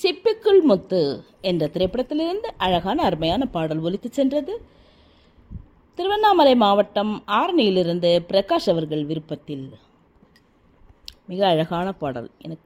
சிப்பிக்குள் முத்து என்ற திரைப்படத்திலிருந்து அழகான அருமையான பாடல் ஒலித்து சென்றது திருவண்ணாமலை மாவட்டம் ஆரணியிலிருந்து பிரகாஷ் அவர்கள் விருப்பத்தில் மிக அழகான பாடல் எனக்கு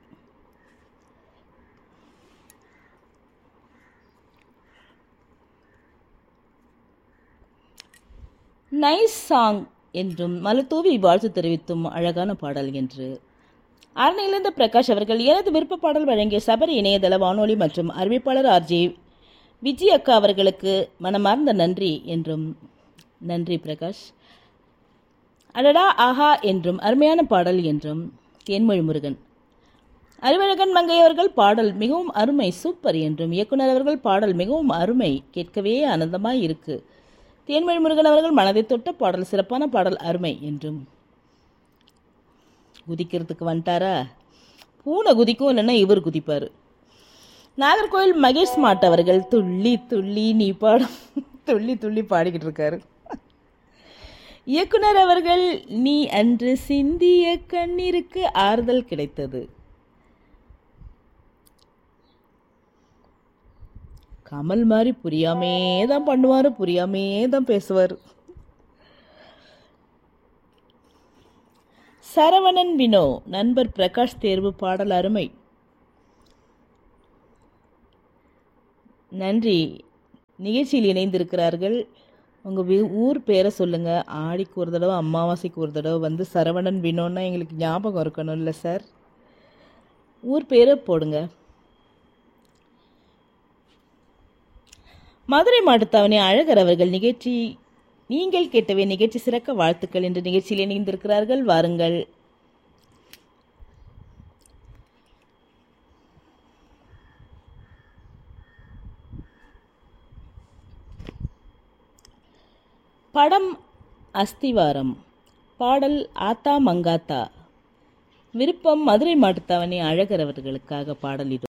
நைஸ் சாங் என்றும் மலத்தூவி வாழ்த்து தெரிவித்தும் அழகான பாடல் என்று அரணிலிருந்து பிரகாஷ் அவர்கள் எனது விருப்ப பாடல் வழங்கிய சபரி இணையதள வானொலி மற்றும் அறிவிப்பாளர் ஆர்ஜே விஜய் அக்கா அவர்களுக்கு மனமார்ந்த நன்றி என்றும் நன்றி பிரகாஷ் அடடா ஆஹா என்றும் அருமையான பாடல் என்றும் தேன்மொழி முருகன் அறிவழகன் மங்கை அவர்கள் பாடல் மிகவும் அருமை சூப்பர் என்றும் இயக்குனர் அவர்கள் பாடல் மிகவும் அருமை கேட்கவே ஆனந்தமாய் இருக்கு தேன்மொழி முருகன் அவர்கள் மனதை தொட்ட பாடல் சிறப்பான பாடல் அருமை என்றும் குதிக்கிறதுக்கு வந்துட்டாரா பூனை குதிக்கும் இல்லைன்னா இவர் குதிப்பார் நாகர்கோவில் மகேஷ் மாட் அவர்கள் துள்ளி துள்ளி நீ பாடம் துள்ளி துள்ளி பாடிக்கிட்டு இருக்காரு இயக்குனர் அவர்கள் நீ அன்று சிந்திய கண்ணீருக்கு ஆறுதல் கிடைத்தது கமல் மாதிரி புரியாமே தான் பண்ணுவார் புரியாமே தான் பேசுவார் சரவணன் வினோ நண்பர் பிரகாஷ் தேர்வு பாடல் அருமை நன்றி நிகழ்ச்சியில் இணைந்திருக்கிறார்கள் உங்கள் வீ ஊர் பேரை சொல்லுங்கள் ஆடிக்கு ஒரு தடவை அமாவாசைக்கு ஒரு தடவை வந்து சரவணன் வினோன்னா எங்களுக்கு ஞாபகம் இருக்கணும் இல்லை சார் ஊர் பேரை போடுங்க மதுரை மாட்டுத்தாவணி அழகர் அவர்கள் நிகழ்ச்சி நீங்கள் கேட்டவே நிகழ்ச்சி சிறக்க வாழ்த்துக்கள் என்று நிகழ்ச்சியில் இணைந்திருக்கிறார்கள் வாருங்கள் படம் அஸ்திவாரம் பாடல் ஆத்தா மங்காத்தா விருப்பம் மதுரை மாட்டுத்தாவணி அழகர் அவர்களுக்காக பாடல் இது